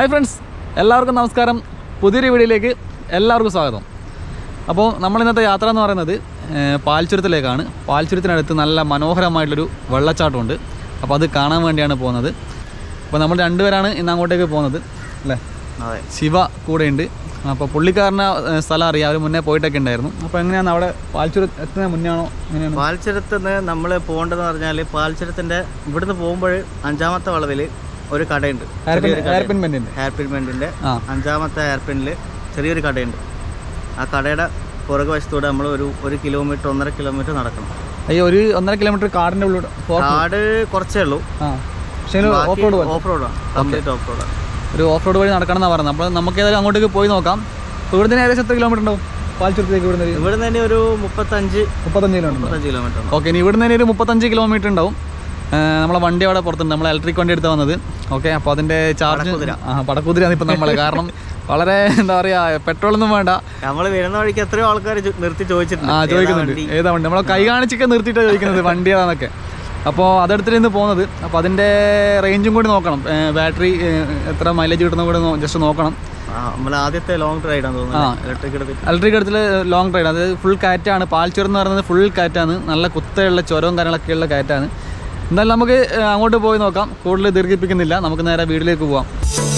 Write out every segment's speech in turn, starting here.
Hi friends എല്ലാവർക്കും നമസ്കാരം പുതിയൊരു വീഡിയോയിലേക്ക് എല്ലാവർക്കും സ്വാഗതം അപ്പോൾ നമ്മൾ ഇന്നത്തെ യാത്ര എന്ന് പറയുന്നത് ഏഹ്, പാൽച്ചുരത്തിലേക്കാണ് പാൽച്ചുരത്തിനടുത്ത് നല്ല മനോഹരമായിട്ടുള്ളൊരു വെള്ളച്ചാട്ടമുണ്ട് അപ്പോൾ അത് കാണാൻ വേണ്ടിയാണ് പോകുന്നത് അപ്പോൾ നമ്മൾ രണ്ടുപേരാണ് ഇന്ന് അങ്ങോട്ടേക്ക് പോകുന്നത് അല്ലേ അതെ ശിവ കൂടെയുണ്ട് അപ്പോൾ പുള്ളിക്കാരനെ ഏഹ്, സ്ഥലം അറിയാം അവർ മുന്നേ പോയിട്ടൊക്കെ ഉണ്ടായിരുന്നു അപ്പോൾ എങ്ങനെയാണ് അവിടെ പാൽച്ചുരം എത്തുന്ന മുന്നേ ആണോ എങ്ങനെയാണ് പാൽച്ചുരത്ത് നിന്ന് നമ്മൾ പോകേണ്ടതെന്ന് പറഞ്ഞാൽ പാൽച്ചുരത്തിൻ്റെ ഇവിടുന്ന് പോകുമ്പോൾ അഞ്ചാമത്തെ വളവിൽ ഒരു കടയുണ്ട് ഹെയർപിൻ ഹെയർപിൻ ബെൻഡിൻ്റെ ഹെയർപിൻ ബെൻഡിൻ്റെ ആ അഞ്ചാമത്തെ ഹെയർപിനിൽ ചെറിയൊരു കടയുണ്ട് ആ കടയുടെ പുറകു വശത്തൂടെ നമ്മൾ ഒരു ഒരു കിലോമീറ്റർ ഒന്നര കിലോമീറ്റർ നടക്കണം അയ്യോ ഒരു ഒന്നര കിലോമീറ്റർ കാടിൻ്റെ ഉള്ളിലൂടെ പോ- കാട് കുറച്ചേ ഉള്ളൂ ആ പക്ഷേ ഓഫ് റോഡ് പോലെ ഓഫ് റോഡാണ് കംപ്ലീറ്റ് ഓഫ് റോഡാണ് ഒരു ഓഫ് റോഡ് വഴി നടക്കണം എന്നാണ് പറയുന്നത് അപ്പോൾ നമുക്ക് ഏതായാലും അങ്ങോട്ടേക്ക് പോയി നോക്കാം അപ്പോൾ ഇവിടുന്ന് ഏകദേശം എത്ര കിലോമീറ്റർ ഉണ്ടാവും പാൽച്ചുരത്തേക്ക് ഇവിടുന്ന് ഒരു ഇവിടുന്ന് തന്നെ ഒരു മുപ്പത്തഞ്ച് മുപ്പത്തഞ്ച് കിലോമീറ്റർ മുപ്പത്തഞ്ച് കിലോമീറ്റർ ഉണ്ട് ഓക്കെ ഇനി ഇവിടുന്ന് തന്നെ ഒരു മുപ്പത്തഞ്ച് കിലോമീറ്റർ ഉണ്ടാവും ഏഹ് നമ്മളെ വണ്ടി അവിടെ പുറത്തുണ്ട് നമ്മൾ ഇലക്ട്രിക് വണ്ടി എടുത്ത് വന്നത് ഓക്കെ അപ്പോൾ അതിൻ്റെ ചാർജ് ആ പടക്കുതിരാണ് ഇപ്പം നമ്മൾ കാരണം വളരെ എന്താ പറയുക പെട്രോളൊന്നും വേണ്ട നമ്മൾ വരുന്ന വഴിക്ക് എത്രയോ ആൾക്കാർ നിർത്തി ചോദിച്ചിട്ടുണ്ട് ആ ഏതാ ചോദിക്കുന്നുണ്ട് വണ്ടി? ഏതാ വണ്ടി നമ്മളെ കൈ കാണിച്ചൊക്കെ നിർത്തിയിട്ടാണ് ചോദിക്കുന്നത് വണ്ടി ഏതാന്നൊക്കെ അപ്പോൾ അതെടുത്തിട്ട് ഇന്ന് പോകുന്നത് അപ്പോൾ അതിൻ്റെ റേഞ്ചും കൂടി നോക്കണം ബാറ്ററി എത്ര മൈലേജ് കിട്ടുന്ന കൂടി ജസ്റ്റ് നോക്കണം ആ നമ്മൾ ആദ്യത്തെ ലോങ് റൈഡാന്ന് തോന്നുന്നു ഇലക്ട്രിക് എടുത്തിട്ട് ഇലക്ട്രിക് എടുത്തിൽ ലോങ് റൈഡ് അത് ഫുൾ കാറ്റാണ് പാൽച്ചുരം എന്ന് പറയുന്നത് ഫുൾ കാറ്റാണ് നല്ല കുത്തയുള്ള ചുരവും കാര്യങ്ങളൊക്കെ ഉള്ള കാറ്റാണ് എന്തായാലും നമുക്ക് ഏഹ്, അങ്ങോട്ട് പോയി നോക്കാം കൂടുതൽ ദീർഘിപ്പിക്കുന്നില്ല നമുക്ക് നേരെ വീട്ടിലേക്ക് പോവാം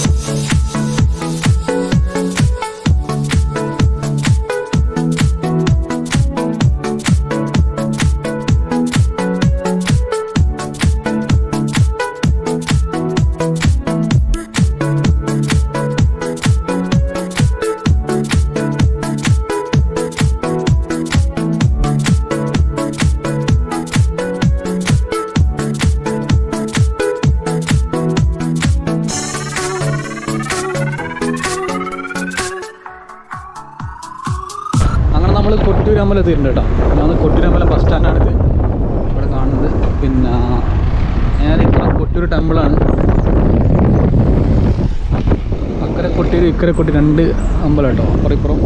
അങ്ങനെ നമ്മൾ കൊട്ടൂരമ്പലം എത്തിയിട്ടുണ്ട് കേട്ടോ ഞാൻ കൊട്ടൂരമ്പലം ബസ് സ്റ്റാൻഡാണിത് ഇവിടെ കാണുന്നത് പിന്നെ നേരെ ഇവിടെ കൊട്ടൂർ ടെമ്പിളാണ് അക്കരെ കൊട്ടിയൂർ ഇക്കരെ കൊട്ടി രണ്ട് അമ്പലം കേട്ടോ അപ്പുറം ഇപ്പുറം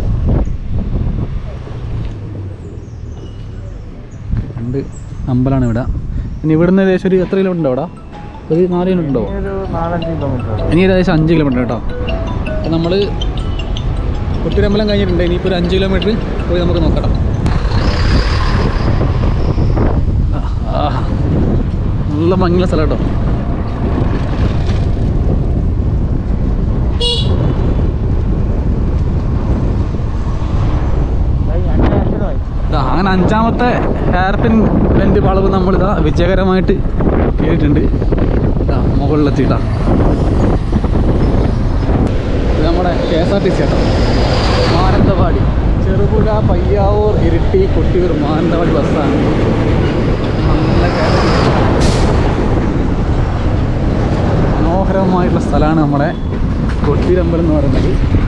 രണ്ട് അമ്പലമാണ് ഇവിടെ ഇനി ഇവിടുന്ന് ഏകദേശം ഒരു എത്ര കിലോമീറ്റർ ഉണ്ടോ അവിടെ ഒരു നാല് കിലോമീറ്റർ ഉണ്ടോ ഒരു നാലഞ്ച് കിലോമീറ്റർ ഇനി ഏകദേശം അഞ്ച് കിലോമീറ്റർ കേട്ടോ അപ്പോൾ നമ്മൾ കൊട്ടിരമ്പലം കഴിഞ്ഞിട്ടുണ്ട് ഇനിയിപ്പോൾ ഒരു അഞ്ച് കിലോമീറ്റർ പോയി നമുക്ക് നോക്കാം ആ, നല്ല ഭംഗിയുള്ള സ്ഥലം കേട്ടോ ഇതാ, അങ്ങനെ അഞ്ചാമത്തെ ഹെയർ പിൻ ബെൻഡ് വളവ് നമ്മളിതാ വിജയകരമായിട്ട് കയറിയിട്ടുണ്ട് ഇതാ, മുകളിലെത്തിയിട്ടാ ഇത് നമ്മുടെ K S R T C കേട്ടോ മാനന്തവാടി ചെറുപുഴ പയ്യാവൂർ ഇരിട്ടി കൊട്ടിയൂർ മാനന്തവാടി ബസ്സാണ് നല്ല കയറ്റം. മനോഹരമായിട്ടുള്ള സ്ഥലമാണ് നമ്മുടെ കൊട്ടിയൂരമ്പലം എന്ന് പറയുന്നത്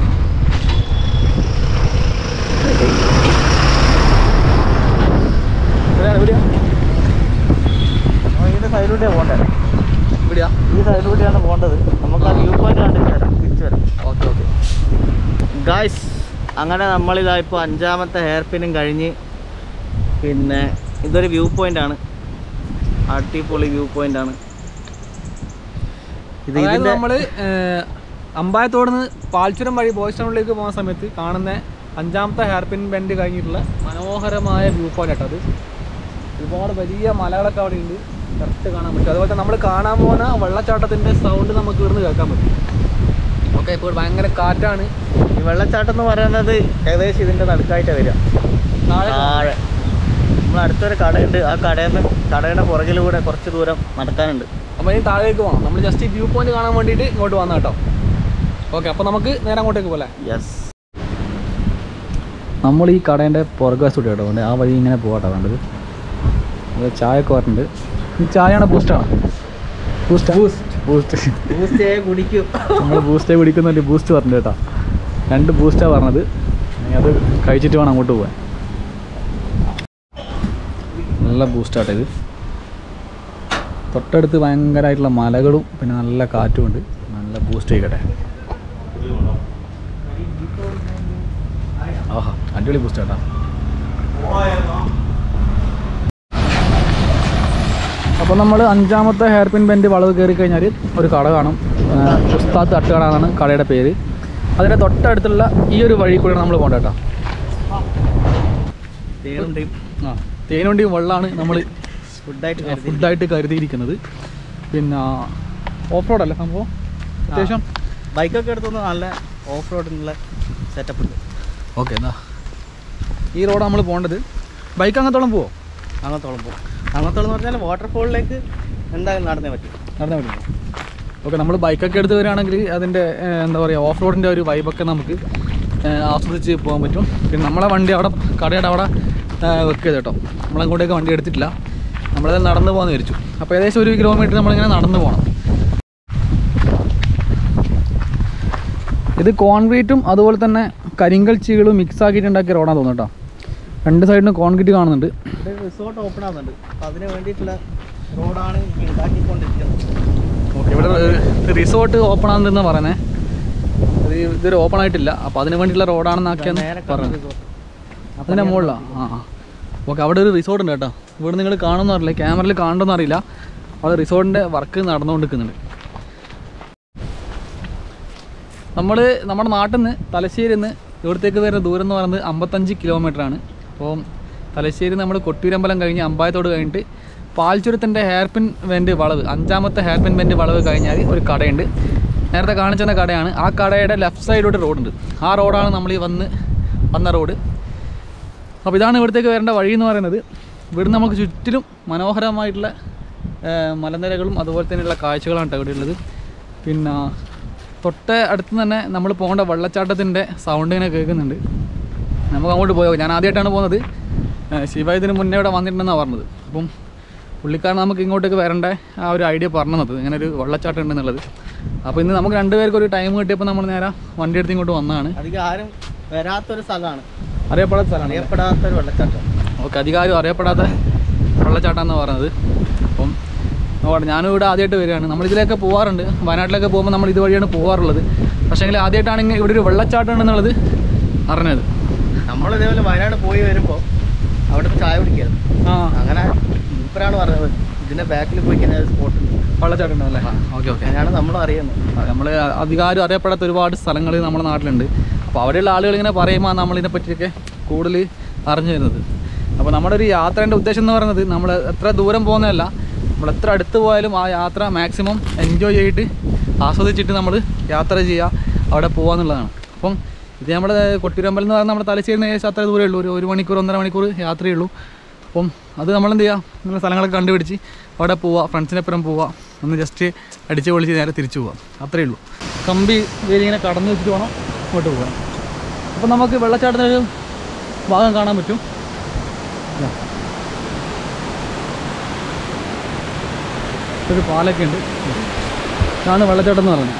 എവിടെയാണ് എവിടെയാ ഇതിന്റെ സൈഡിലൂടെ പോകണ്ടേ എവിടെയാ ഈ സൈഡിലൂടെയാണ് പോകേണ്ടത് നമുക്ക് ആ വ്യൂ പോയിന്റ് കണ്ടിട്ട് വരാം തിരിച്ചു വരാം ഓക്കെ ഓക്കെ ഗായ്സ് അങ്ങനെ നമ്മളിതാ ഇപ്പോൾ അഞ്ചാമത്തെ ഹെയർ പിന്നും കഴിഞ്ഞ് പിന്നെ ഇതൊരു വ്യൂ പോയിന്റ് ആണ് അടിപൊളി വ്യൂ പോയിന്റ് ആണ് ഇത് അതായത് ഇതിന്റെ നമ്മൾ അമ്പായത്തോട് നിന്ന് പാൽച്ചുരം വഴി ബോയ്സ് ടൗണിലേക്ക് പോകുന്ന സമയത്ത് കാണുന്ന അഞ്ചാമത്തെ ഹെയർ പിൻ ബെൻഡ് കഴിഞ്ഞിട്ടുള്ള മനോഹരമായ വ്യൂ പോയിന്റ് കേട്ടോ അത് ഒരുപാട് വലിയ മലകളൊക്കെ അവിടെ ഉണ്ട് കറക്റ്റ് കാണാൻ പറ്റും അതുപോലെ തന്നെ നമ്മൾ കാണാൻ പോകുന്ന വെള്ളച്ചാട്ടത്തിൻ്റെ സൗണ്ട് നമുക്ക് ഇവിടുന്ന് കേൾക്കാൻ പറ്റും ഓക്കെ ഇപ്പോൾ ഭയങ്കര കാറ്റാണ് ഈ വെള്ളച്ചാട്ടം എന്ന് പറയുന്നത് ഏകദേശം ഇതിന്റെ നടുക്കായിട്ടാണ് വരിക താഴെ താഴെ നമ്മൾ അടുത്തൊരു കടയുണ്ട് ആ കടയിൽ നിന്ന് കടയുടെ പുറകിലൂടെ കുറച്ച് ദൂരം നടക്കാനുണ്ട് അപ്പോൾ ഇനി താഴേക്ക് പോകണം നമ്മൾ ജസ്റ്റ് ഈ വ്യൂ പോയിന്റ് കാണാൻ വേണ്ടിയിട്ട് ഇങ്ങോട്ട് വന്ന കേട്ടോ ഓക്കെ അപ്പോൾ നമുക്ക് നേരെ അങ്ങോട്ടേക്ക് പോലെ യെസ് നമ്മൾ ഈ കടേൻ്റെ പുറകുവശത്തോട്ട് കേട്ടോ അതുകൊണ്ട് ആ വഴി ഇങ്ങനെ പോകട്ടോ വേണ്ടത് അത് ചായ ഒക്കെ വരുന്നുണ്ട് ഈ ചായയാണോ ബൂസ്റ്റാണോ ബൂസ്റ്റ് ബൂസ്റ്റ് ബൂസ്റ്റ് കുടിക്കും നമ്മൾ ബൂസ്റ്റേ കുടിക്കുന്നുണ്ട് ബൂസ്റ്റ് പറഞ്ഞു കേട്ടോ രണ്ട് ബൂസ്റ്റാണ് പറഞ്ഞത് ഇനി അത് കഴിച്ചിട്ട് വേണം അങ്ങോട്ട് പോകാൻ നല്ല ബൂസ്റ്റാട്ടോ ഇത് തൊട്ടടുത്ത് ഭയങ്കരമായിട്ടുള്ള മലകളും പിന്നെ നല്ല കാറ്റും ഉണ്ട് നല്ല ബൂസ്റ്റ് ചെയ്യട്ടെ ആഹാ അടിപൊളി ബൂസ്റ്റ് കേട്ടോ അപ്പോൾ നമ്മൾ അഞ്ചാമത്തെ ഹെയർ പിൻ ബെൻഡ് വളവ് കയറി കഴിഞ്ഞാൽ ഒരു കട കാണും ആ, ഉസ്താദ് തട്ടുകട എന്നാണ് കടയുടെ പേര് അതിൻ്റെ തൊട്ടടുത്തുള്ള ഈ ഒരു വഴി കൂടെ നമ്മൾ പോകണ്ട കേട്ടോ തേനുണ്ടെയും ആ തേനുണ്ടിയും വെള്ളമാണ് നമ്മൾ ഫുഡായിട്ട് കരുതി ഫുഡായിട്ട് കരുതിയിരിക്കുന്നത് പിന്നെ ഓഫ് റോഡ് അല്ലേ സംഭവം അത്യാവശ്യം ബൈക്കൊക്കെ എടുത്തൊന്ന് നല്ല ഓഫ് റോഡിനുള്ള സെറ്റപ്പ് ഉണ്ട് ഓക്കെ എന്നാ ഈ റോഡ് നമ്മൾ പോകേണ്ടത് ബൈക്ക് അങ്ങത്തോളം പോവോ അങ്ങത്തോളം പോകും അങ്ങത്തോളം എന്ന് പറഞ്ഞാൽ വാട്ടർഫോളിലേക്ക് എന്തായാലും നടന്നേ പറ്റും നടന്നാൽ പറ്റുമോ ഓക്കെ നമ്മൾ ബൈക്കൊക്കെ എടുത്ത് വരികയാണെങ്കിൽ അതിൻ്റെ ഏഹ്, എന്താ പറയുക ഓഫ് റോഡിൻ്റെ ഒരു വൈബൊക്കെ നമുക്ക് ഏഹ്, ആസ്വദിച്ച് പോകാൻ പറ്റും പിന്നെ നമ്മളെ വണ്ടി അവിടെ കടയുടെ അവിടെ വെക്കുക കേട്ടോ നമ്മളങ്ങോട്ടേക്ക് വണ്ടി എടുത്തിട്ടില്ല നമ്മളത് നടന്നു പോകാമെന്ന് വിചാരിച്ചു അപ്പോൾ ഏകദേശം ഒരു കിലോമീറ്റർ നമ്മളിങ്ങനെ നടന്നു പോകണം ഇത് കോൺക്രീറ്റും അതുപോലെ തന്നെ കരിങ്കൽ ചീകളും മിക്സ് ആക്കിയിട്ട് ഉണ്ടാക്കിയ റോഡാണ് തോന്നുന്നു കേട്ടോ രണ്ട് സൈഡിലും കോൺക്രീറ്റ് കാണുന്നുണ്ട് ഇവിടെ റിസോർട്ട് ഓപ്പൺ ആവുന്നുണ്ട് അപ്പോൾ അതിന് വേണ്ടിയിട്ടുള്ള റോഡാണ് ഉണ്ടാക്കിക്കൊണ്ടിരിക്കുന്നത് ഓക്കെ ഇവിടെ റിസോർട്ട് ഓപ്പൺ ആണെന്ന് പറയുന്നത് അത് ഇതൊരു ഓപ്പൺ ആയിട്ടില്ല അപ്പോൾ അതിന് വേണ്ടിയിട്ടുള്ള റോഡാണെന്നാക്കിയെന്ന് നേരെ പറഞ്ഞു resort. അതിൻ്റെ മുകളിലാണ് ആ ആ ഓക്കെ അവിടെ ഒരു റിസോർട്ട് ഉണ്ട് കേട്ടോ ഇവിടെ നിങ്ങൾ കാണുമെന്ന് അറിയില്ല ക്യാമറയിൽ കാണുമെന്ന് അറിയില്ല അവിടെ റിസോർട്ടിൻ്റെ വർക്ക് നടന്നുകൊണ്ടിരിക്കുന്നുണ്ട് നമ്മൾ നമ്മുടെ നാട്ടിൽ നിന്ന് തലശ്ശേരിയിൽ നിന്ന് ഇവിടത്തേക്ക് വരുന്ന ദൂരം എന്ന് പറയുന്നത് അമ്പത്തഞ്ച് കിലോമീറ്റർ ആണ് അപ്പോൾ തലശ്ശേരി നമ്മൾ കൊട്ടിയൂരമ്പലം കഴിഞ്ഞ് അമ്പായത്തോട് കഴിഞ്ഞിട്ട് പാൽച്ചുരത്തിൻ്റെ ഹെയർ പിൻ വെൻറ്റ് വളവ് അഞ്ചാമത്തെ ഹെയർ പിൻ വെൻറ്റ് വളവ് കഴിഞ്ഞാൽ ഒരു കടയുണ്ട് നേരത്തെ കാണിച്ചെന്ന കടയാണ് ആ കടയുടെ ലെഫ്റ്റ് സൈഡിലോട്ട് റോഡുണ്ട് ആ റോഡാണ് നമ്മൾ ഈ വന്ന് വന്ന റോഡ് അപ്പോൾ ഇതാണ് ഇവിടത്തേക്ക് വരേണ്ട വഴി എന്ന് പറയുന്നത് ഇവിടുന്ന് നമുക്ക് ചുറ്റിലും മനോഹരമായിട്ടുള്ള ആ, മലനിരകളും അതുപോലെ തന്നെയുള്ള കാഴ്ചകളാണ് കേട്ടോ ഇവിടെ ഉള്ളത് പിന്നെ തൊട്ട് അടുത്ത് തന്നെ നമ്മൾ പോകേണ്ട വെള്ളച്ചാട്ടത്തിൻ്റെ സൗണ്ട് ഇങ്ങനെ കേൾക്കുന്നുണ്ട് നമുക്ക് അങ്ങോട്ട് പോയോ ഞാൻ ആദ്യമായിട്ടാണ് പോകുന്നത് ആ, ശിവ ഇതിന് മുന്നേ ഇവിടെ വന്നിട്ടുണ്ടെന്നാണ് പറഞ്ഞത് അപ്പം പുള്ളിക്കാരൻ നമുക്ക് ഇങ്ങോട്ടേക്ക് വരേണ്ട ആ ഒരു ഐഡിയ പറഞ്ഞത് ഇങ്ങനെ ഒരു വെള്ളച്ചാട്ടം ഉണ്ടെന്നുള്ളത് അപ്പോൾ ഇന്ന് നമുക്ക് രണ്ടുപേർക്ക് ഒരു ടൈം കിട്ടിയപ്പോൾ നമ്മൾ നേരെ വണ്ടി എടുത്ത് ഇങ്ങോട്ട് വന്നതാണ് അധികം ആരും വരാത്തൊരു സ്ഥലമാണ് അറിയപ്പെടാത്ത സ്ഥലമാണ് അറിയപ്പെടാത്തൊരു വെള്ളച്ചാട്ടം ഓക്കെ അധികാരം അറിയപ്പെടാത്ത വെള്ളച്ചാട്ടം എന്ന് പറയുന്നത് അപ്പം നോക്കട്ടെ ഞാനും ഇവിടെ ആദ്യമായിട്ട് വരികയാണ് നമ്മൾ ഇതിലൊക്കെ പോകാറുണ്ട് വയനാട്ടിലൊക്കെ പോകുമ്പോൾ നമ്മൾ ഇതുവഴിയാണ് പോകാറുള്ളത് പക്ഷേങ്കിൽ ആദ്യമായിട്ടാണ് ഇങ്ങനെ ഇവിടെ ഒരു വെള്ളച്ചാട്ടം ഉണ്ടെന്നുള്ളത് അറിഞ്ഞത് നമ്മൾ ഇതേപോലെ വയനാട് പോയി വരുമ്പോൾ അവിടുത്തെ ചായ കുടിക്കായിരുന്നു ആ അങ്ങനെ ഇപ്പഴാണ് പറഞ്ഞത് ഇതിന്റെ ബാക്കിൽ പോയി കഴിഞ്ഞാൽ സ്പോട്ട് ഉണ്ട് വെള്ളച്ചാട്ടം ഉണ്ടല്ലേ ഓക്കെ ഓക്കെ അങ്ങനെയാണ് നമ്മൾ അറിയുന്നത് നമ്മൾ അധികാരം അറിയപ്പെടാത്ത ഒരുപാട് സ്ഥലങ്ങൾ നമ്മുടെ നാട്ടിലുണ്ട് അപ്പോൾ അവിടെയുള്ള ആളുകൾ ഇങ്ങനെ പറയുമ്പോൾ നമ്മളിതിനെ പറ്റിയൊക്കെ കൂടുതൽ അറിഞ്ഞു വരുന്നത് അപ്പോൾ നമ്മുടെ ഒരു യാത്രേൻ്റെ ഉദ്ദേശം എന്ന് പറയുന്നത് നമ്മൾ എത്ര ദൂരം പോകുന്നതല്ല നമ്മൾ എത്ര അടുത്ത് പോയാലും ആ യാത്ര മാക്സിമം എൻജോയ് ചെയ്തിട്ട് ആസ്വദിച്ചിട്ട് നമ്മൾ യാത്ര ചെയ്യുക അവിടെ പോകുക എന്നുള്ളതാണ് അപ്പം ഇത് നമ്മുടെ കൊട്ടിരമ്പലം എന്ന് പറഞ്ഞാൽ നമ്മുടെ തലശ്ശേരിന് ഏകദേശം അത്ര ദൂരമേ ഉള്ളൂ ഒരു ഒരു മണിക്കൂർ ഒന്നര മണിക്കൂർ യാത്രയേ ഉള്ളൂ അപ്പം അത് നമ്മളെന്ത് ചെയ്യുക ഇങ്ങനെ സ്ഥലങ്ങളൊക്കെ കണ്ടുപിടിച്ച് അവിടെ പോവുക ഫ്രണ്ട്സിനെപ്പുറം പോവുക ഒന്ന് ജസ്റ്റ് അടിച്ച് പൊളിച്ച് നേരെ തിരിച്ചു പോവാം അത്രയേ ഉള്ളൂ കമ്പി വേലി ഇങ്ങനെ കടന്നു വെച്ചിട്ട് വേണം ഇങ്ങോട്ട് പോകാൻ അപ്പം നമുക്ക് വെള്ളച്ചാട്ടത്തിൻ്റെ ഒരു ഭാഗം കാണാൻ പറ്റും ഇതാ. ഒരു പാലൊക്കെ ഉണ്ട് ഇതാണ് വെള്ളച്ചാട്ടം എന്ന് പറയുന്നത്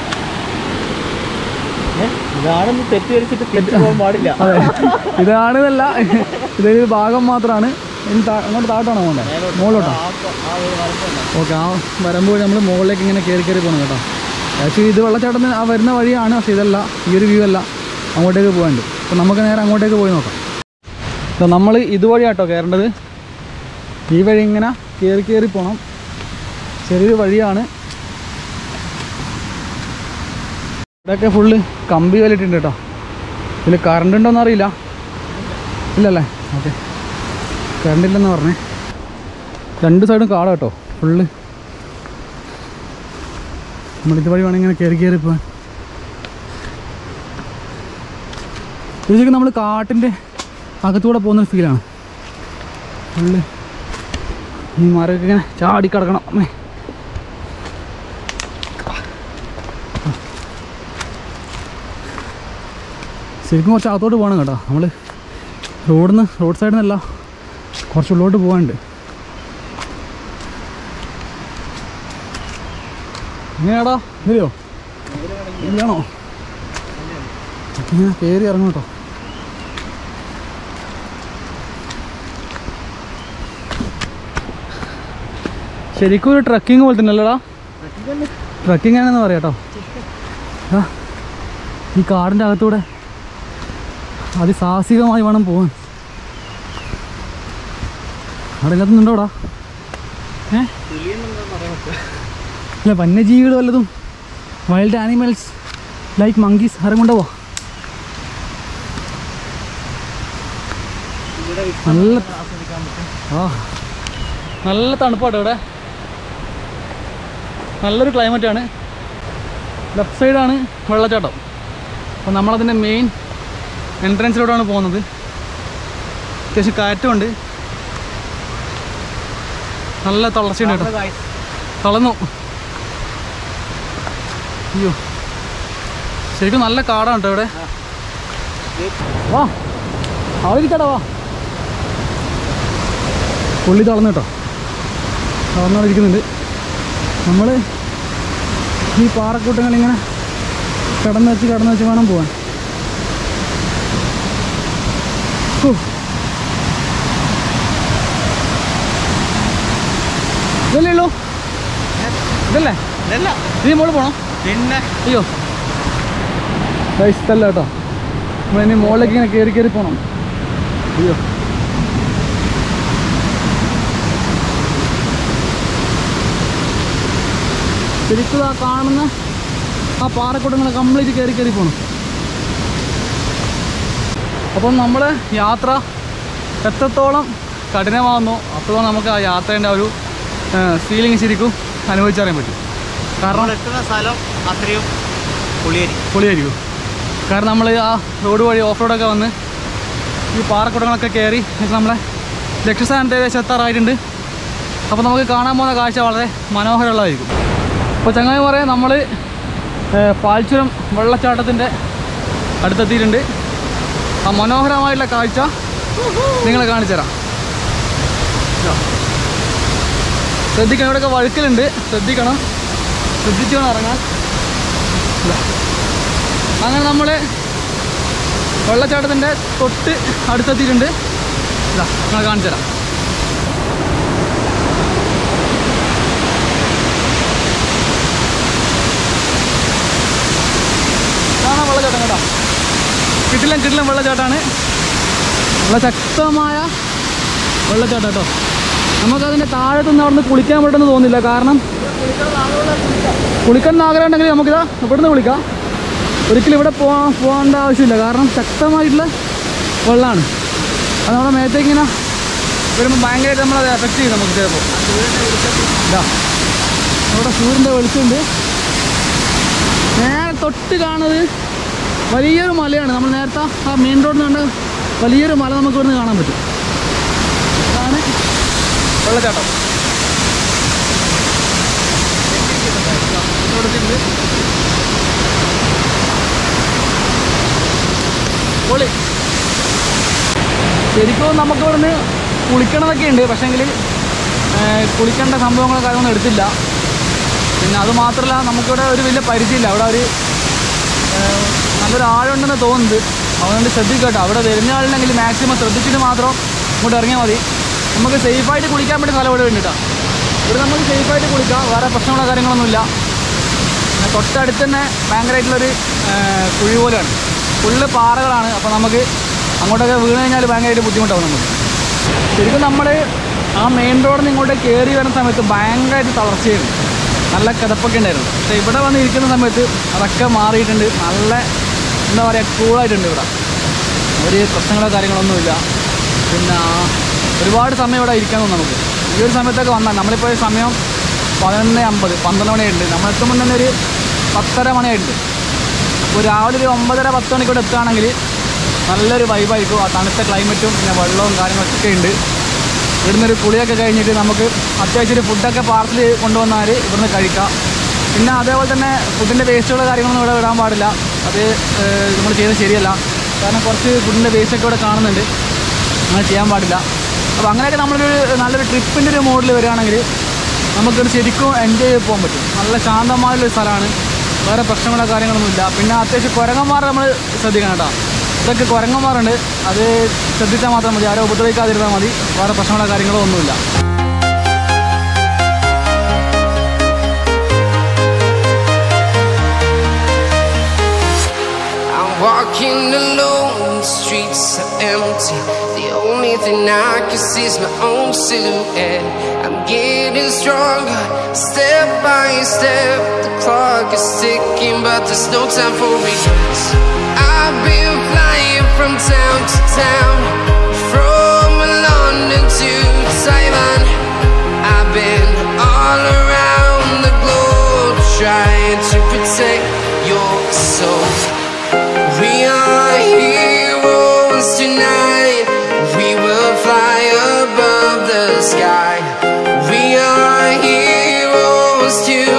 ഇതാണെന്ന് തെറ്റിദ്ധരിച്ചിട്ട് തിരിച്ചു പോകാൻ പാടില്ല അതെ ഇതാണെന്നല്ല ഇതൊരു ഭാഗം മാത്രമാണ് ഇനി താ- അങ്ങോട്ട് താഴോട്ടാണോ പോകണ്ടേ മുകളിലോട്ടോ ആ കൊ- ആ ഒരു വരമ്പുണ്ട്. ഓക്കെ ആ വരുമ്പോൾ നമ്മൾ മുകളിലേക്ക് ഇങ്ങനെ കയറി കയറി പോകണം കേട്ടോ ആക്ച്വലി ഇത് വെള്ളച്ചാട്ടത്തിന് ആ വരുന്ന വഴിയാണ് പക്ഷേ ഇതല്ല ഈ ഒരു വ്യൂ അല്ല അങ്ങോട്ടേക്ക് പോകാനുണ്ട് അപ്പോൾ നമുക്ക് നേരെ അങ്ങോട്ടേക്ക് പോയി നോക്കാം അപ്പോൾ നമ്മൾ ഇതുവഴി കേട്ടോ കയറേണ്ടത് ഈ വഴി ഇങ്ങനെ കയറി കയറി പോകണം ചെറിയൊരു വഴിയാണ് ഇവിടെയൊക്കെ ഫുള്ള് കമ്പി വലിയിട്ടുണ്ട് കേട്ടോ ഇതിൽ കറണ്ട് ഉണ്ടോയെന്ന് അറിയില്ല ഇല്ലല്ലേ ഓക്കെ കറണ്ട് ഇല്ലെന്ന് പറഞ്ഞേ രണ്ട് സൈഡും കാടാ കേട്ടോ ഫുള്ള് നമ്മൾ ഇതുവഴി വേണമെങ്കിൽ ഇങ്ങനെ കയറി കയറി പോകാൻ ശരിക്കും നമ്മൾ കാട്ടിൻ്റെ അകത്തൂടെ പോകുന്ന ഫീലാണ് ഫുള്ള് ഈ മരമൊക്കെ ഇങ്ങനെ ചാടി കിടക്കണം അമ്മേ ശരിക്കും കുറച്ച് അകത്തോട്ട് പോകണം കേട്ടോ നമ്മൾ റോഡിൽ നിന്ന് റോഡ് സൈഡിൽ നിന്നല്ല കുറച്ച് ഉള്ളോട്ട് പോകാനുണ്ട് എങ്ങനെയാടാ വരിയോ ഇല്ലാണോ ഇങ്ങനെ കയറി ഇറങ്ങും കേട്ടോ ശരിക്കും ഒരു ട്രക്കിംഗ് പോലെ തന്നെ അല്ലടാ ട്രക്കിംഗ് ആണെന്ന് പറയാം കേട്ടോ ആ, ഈ കാടിൻ്റെ അകത്തൂടെ അതിസാഹസികമായി വേണം പോകാൻ അവിടെ ഇല്ലാത്തുന്നുണ്ടോടാ ഏ കിളിയെന്നെന്താ പറയാൻ പറ്റുക അല്ല വന്യജീവികൾ വല്ലതും വൈൽഡ് ആനിമൽസ് ലൈക്ക് മങ്കീസ് ആരും കൊണ്ടുപോവാ ഇവിടെ നല്ല ആസ്വദിക്കാൻ പറ്റും ആ നല്ല തണുപ്പാട്ടോ ഇവിടെ നല്ലൊരു ക്ലൈമറ്റാണ് ലെഫ്റ്റ് സൈഡാണ് വെള്ളച്ചാട്ടം അപ്പോൾ നമ്മളതിൻ്റെ മെയിൻ എൻട്രൻസിലൂടെയാണ് പോകുന്നത് അത്യാവശ്യം കാറ്റുമുണ്ട് നല്ല തളർച്ചയുണ്ട് കേട്ടോ guys. തളർന്നു അയ്യോ ശരിക്കും നല്ല കാടാണ് കേട്ടോ ഇവിടെ വാ അവിടെ ഇരിക്കടാ വാ പുള്ളി തളർന്നു കേട്ടോ തളർന്നോണ്ടിരിക്കുന്നുണ്ട് നമ്മൾ ഈ പാറക്കൂട്ടങ്ങൾ ഇങ്ങനെ കിടന്ന് വെച്ച് കിടന്ന് വെച്ച് വേണം പോവാൻ ഹൂ. ഇതല്ലേ ഉള്ളൂ ഇതല്ലേ ഇതല്ല ഇനി മോള് പോണോ പിന്നെ അയ്യോ ഇഷ്ടല്ല കേട്ടോ നമ്മളിനി മുകളിലേക്ക് ഇങ്ങനെ കയറി കയറി പോകണം അയ്യോ ശരിക്കും ആ കാണുന്ന ആ പാറക്കൂട്ടങ്ങൾ കംപ്ലീറ്റ് കയറി കയറി പോകണം അപ്പം നമ്മൾ യാത്ര എത്രത്തോളം കഠിനമാകുന്നു അത്രത്തോളം നമുക്ക് ആ യാത്രേൻ്റെ ആ ഒരു ഫീലിംഗ് ശരിക്കും അനുഭവിച്ചറിയാൻ പറ്റും കാരണം നമ്മൾ എത്തുന്ന സ്ഥലം അത്രയും പുളിയേരി പൊളിയായിരിക്കും കാരണം നമ്മൾ ആ റോഡ് വഴി ഓഫ് റോഡൊക്കെ വന്ന് ഈ പാറക്കുടങ്ങളൊക്കെ കയറി എന്നിട്ട് നമ്മളെ ലക്ഷ്യസ്ഥാനത്ത് ഏകദേശം എത്താറായിട്ടുണ്ട് അപ്പോൾ നമുക്ക് കാണാൻ പോകുന്ന കാഴ്ച വളരെ മനോഹരമുള്ളതായിരിക്കും അപ്പോൾ ചങ്ങായി പറയാം നമ്മൾ പാൽച്ചുരം വെള്ളച്ചാട്ടത്തിൻ്റെ അടുത്തെത്തിയിട്ടുണ്ട് ആ മനോഹരമായിട്ടുള്ള കാഴ്ച നിങ്ങളെ കാണിച്ചു തരാം ഇതാ. ശ്രദ്ധിക്കണം ഇവിടെയൊക്കെ വഴുക്കലുണ്ട് ശ്രദ്ധിക്കണം ശ്രദ്ധിച്ചു വേണം ഇറങ്ങാൻ ഇതാ. അങ്ങനെ നമ്മൾ വെള്ളച്ചാട്ടത്തിൻ്റെ തൊട്ട് അടുത്തെത്തിയിട്ടുണ്ട് ഇതാ നിങ്ങൾ കാണിച്ചു തരാം ഇതാണ് വെള്ളച്ചാട്ടം കേട്ടോ കിട്ടില്ല കിട്ടില്ല വെള്ളച്ചാട്ടമാണ് നല്ല ശക്തമായ വെള്ളച്ചാട്ടം കേട്ടോ നമുക്കതിൻ്റെ താഴത്തുനിന്ന് അവിടെ നിന്ന് കുളിക്കാൻ പറ്റുമെന്ന് തോന്നുന്നില്ല കാരണം കുളിക്കണം എന്ന് ആഗ്രഹം ഉണ്ടെങ്കിൽ നമുക്കിതാ ഇവിടുന്ന് കുളിക്കാം ഒരിക്കലും ഇവിടെ പോകാൻ പോകേണ്ട ആവശ്യമില്ല കാരണം ശക്തമായിട്ടുള്ള വെള്ളമാണ് അത് നമ്മുടെ മേത്തേക്ക് ഇങ്ങനെ വരുമ്പോൾ ഭയങ്കരമായിട്ട് നമ്മളത് എഫക്റ്റ് ചെയ്യും നമുക്ക് ചിലപ്പോൾ ഇതാ അവിടെ സൂര്യൻ്റെ വെളിച്ചമുണ്ട് നേരെ തൊട്ട് കാണുന്നത് വലിയൊരു മലയാണ് നമ്മൾ നേരത്തെ ആ മെയിൻ റോഡിൽ കണ്ട വലിയൊരു മല നമുക്ക് ഇവിടുന്ന് കാണാൻ പറ്റും അതാണ് വെള്ളച്ചാട്ടം ഇവിടെ ഉണ്ട്. പൊളി ശരിക്കും നമുക്ക് ഇവിടുന്ന് കുളിക്കണതൊക്കെ ഉണ്ട് പക്ഷേങ്കിൽ കുളിക്കേണ്ട സംഭവങ്ങളോ കാര്യങ്ങളൊന്നും എടുത്തില്ല പിന്നെ അത് മാത്രമല്ല നമുക്കിവിടെ ഒരു വലിയ പരിചയമില്ല അവിടെ ഒരു ഏഹ്, നല്ലൊരു ആഴുണ്ടെന്ന് തോന്നുന്നത് അതുകൊണ്ട് ശ്രദ്ധിക്കട്ടോ അവിടെ വരുന്ന ആളുണ്ടെങ്കിൽ മാക്സിമം ശ്രദ്ധിച്ചിട്ട് മാത്രം ഇങ്ങോട്ട് ഇറങ്ങിയാൽ മതി നമുക്ക് സേഫായിട്ട് കുളിക്കാൻ പറ്റിയ സ്ഥലം ഇവിടെ വേണ്ടിയിട്ടാണ് ഇവിടെ നമുക്ക് സേഫായിട്ട് കുളിക്കാം വേറെ പ്രശ്നങ്ങളോ കാര്യങ്ങളൊന്നുമില്ല പിന്നെ തൊട്ടടുത്ത് തന്നെ ഭയങ്കരമായിട്ടുള്ളൊരു ഏഹ്, കുഴി പോലെയാണ് ഫുള്ള് പാറകളാണ് അപ്പോൾ നമുക്ക് അങ്ങോട്ടൊക്കെ വീണ് കഴിഞ്ഞാൽ ഭയങ്കരമായിട്ട് ബുദ്ധിമുട്ടാവും നമുക്ക് ശരിക്കും നമ്മൾ ആ മെയിൻ റോഡിൽ നിന്ന് ഇങ്ങോട്ട് കയറി വരുന്ന സമയത്ത് ഭയങ്കരമായിട്ട് തളർച്ചയായിരുന്നു നല്ല കിതപ്പൊക്കെ ഉണ്ടായിരുന്നു പക്ഷേ ഇവിടെ വന്ന് ഇരിക്കുന്ന സമയത്ത് അതൊക്കെ മാറിയിട്ടുണ്ട് നല്ല എന്താ പറയുക കൂളായിട്ടുണ്ട് ഇവിടെ ഒരു പ്രശ്നങ്ങളോ കാര്യങ്ങളൊന്നുമില്ല പിന്നെ ഒരുപാട് സമയം ഇവിടെ ഇരിക്കാൻ തോന്നും നമുക്ക് ഈ ഒരു സമയത്തൊക്കെ വന്നാൽ നമ്മളിപ്പോൾ ഈ സമയം പതിനൊന്ന് അമ്പത് പന്ത്രണ്ട് മണിയുണ്ട് നമ്മളെത്തുമ്പോൾ തന്നെ ഒരു പത്തര മണിയായിട്ടുണ്ട് അപ്പോൾ രാവിലെ ഒരു ഒമ്പതര പത്ത് മണിക്ക് ഇവിടെ എത്തുകയാണെങ്കിൽ നല്ലൊരു വൈബായിരിക്കും ആ തണുത്ത ക്ലൈമറ്റും പിന്നെ വെള്ളവും കാര്യങ്ങളൊക്കെ ഉണ്ട് ഇവിടുന്ന് ഒരു കുളിയൊക്കെ കഴിഞ്ഞിട്ട് നമുക്ക് അത്യാവശ്യം ഒരു ഫുഡൊക്കെ പാർസൽ കൊണ്ടുവന്നാൽ ഇവിടുന്ന് കഴിക്കാം പിന്നെ അതേപോലെ തന്നെ ഫുഡിൻ്റെ വേസ്റ്റുള്ള കാര്യങ്ങളൊന്നും ഇവിടെ വിടാൻ പാടില്ല അത് നമ്മൾ ചെയ്യുന്നത് ശരിയല്ല കാരണം കുറച്ച് ഫുഡിൻ്റെ വേസ്റ്റൊക്കെ ഇവിടെ കാണുന്നുണ്ട് അങ്ങനെ ചെയ്യാൻ പാടില്ല അപ്പോൾ അങ്ങനെയൊക്കെ നമ്മളൊരു നല്ലൊരു ട്രിപ്പിൻ്റെ ഒരു മോഡിൽ വരികയാണെങ്കിൽ നമുക്കിത് ശരിക്കും എൻജോയ് ചെയ്ത് പോകാൻ പറ്റും നല്ല ശാന്തമായുള്ളൊരു സ്ഥലമാണ് വേറെ പ്രശ്നങ്ങളോ കാര്യങ്ങളൊന്നുമില്ല പിന്നെ അത്യാവശ്യം കുരങ്ങന്മാരെ നമ്മൾ ശ്രദ്ധിക്കണം കേട്ടോ ഇതൊക്കെ കുരങ്ങന്മാരുണ്ട് അത് ശ്രദ്ധിച്ചാൽ മാത്രം മതി ആരോ ഉപദ്രവിക്കാതിരുന്നാൽ മതി വേറെ പ്രശ്നങ്ങളോ കാര്യങ്ങളോ ഒന്നുമില്ല I'm walking alone, the street streets are empty. The only thing I can see is my own silhouette. I'm getting stronger, step by step. The clock is ticking, but there's no time for regrets. I've been flying from town to town, from London to Taiwan. I've been all around the globe trying to protect your soul. We are heroes tonight. We will fly above the sky. We are heroes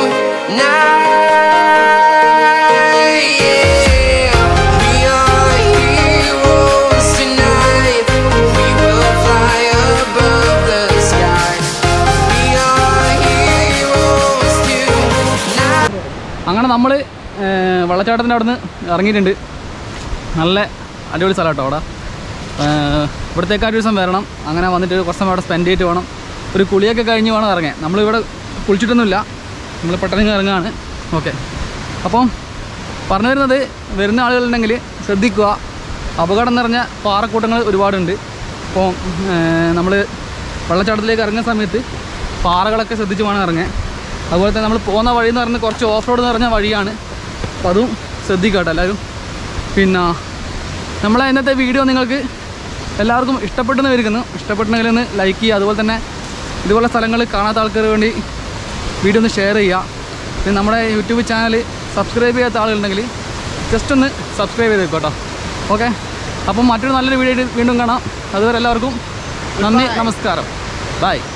tonight. Yeah. We are heroes tonight. We will fly above the sky. We are heroes tonight. അങ്ങനെ നമ്മൾ വെള്ളച്ചാട്ടത്തിൻ്റെ അവിടെ നിന്ന് ഇറങ്ങിയിട്ടുണ്ട് നല്ല അടിപൊളി സ്ഥലം കേട്ടോ അവിടെ ഏഹ്, ഇവിടത്തേക്ക് ഒരു ദിവസം വരണം അങ്ങനെ വന്നിട്ട് കുറച്ച് സമയം അവിടെ സ്പെൻഡ് ചെയ്തിട്ട് വേണം ഒരു കുളിയൊക്കെ കഴിഞ്ഞ് വേണം ഇറങ്ങാൻ നമ്മളിവിടെ കുളിച്ചിട്ടൊന്നുമില്ല നമ്മൾ പെട്ടെന്ന് ഇറങ്ങുകയാണ് ഓക്കെ അപ്പം പറഞ്ഞു വരുന്നത് വരുന്ന ആളുകളുണ്ടെങ്കിൽ ശ്രദ്ധിക്കുക അപകടം നിറഞ്ഞ പാറക്കൂട്ടങ്ങൾ ഒരുപാടുണ്ട് അപ്പോൾ നമ്മൾ വെള്ളച്ചാട്ടത്തിലേക്ക് ഇറങ്ങുന്ന സമയത്ത് പാറകളൊക്കെ ശ്രദ്ധിച്ച് വേണം ഇറങ്ങാൻ അതുപോലെ തന്നെ നമ്മൾ പോകുന്ന വഴി എന്ന് പറയുന്നത് കുറച്ച് ഓഫ് റോഡ് നിറഞ്ഞ വഴിയാണ് അപ്പോൾ അതും ശ്രദ്ധിക്കുക കേട്ടോ എല്ലാവരും പിന്നെ നമ്മളെ ഇന്നത്തെ വീഡിയോ നിങ്ങൾക്ക് എല്ലാവർക്കും ഇഷ്ടപ്പെട്ടെന്ന് വരിക്കുന്നു ഇഷ്ടപ്പെട്ടെങ്കിൽ ഒന്ന് ലൈക്ക് ചെയ്യുക അതുപോലെ തന്നെ ഇതുപോലെ സ്ഥലങ്ങൾ കാണാത്ത ആൾക്കാർക്ക് വേണ്ടി വീഡിയോ ഒന്ന് ഷെയർ ചെയ്യുക പിന്നെ നമ്മുടെ യൂട്യൂബ് ചാനൽ സബ്സ്ക്രൈബ് ചെയ്യാത്ത ആളുകളുണ്ടെങ്കിൽ ജസ്റ്റ് ഒന്ന് സബ്സ്ക്രൈബ് ചെയ്ത് വെക്കോട്ടോ ഓക്കെ അപ്പം മറ്റൊരു നല്ലൊരു വീഡിയോ ആയിട്ട് വീണ്ടും കാണാം അതുവരെ എല്ലാവർക്കും നന്ദി നമസ്കാരം ബൈ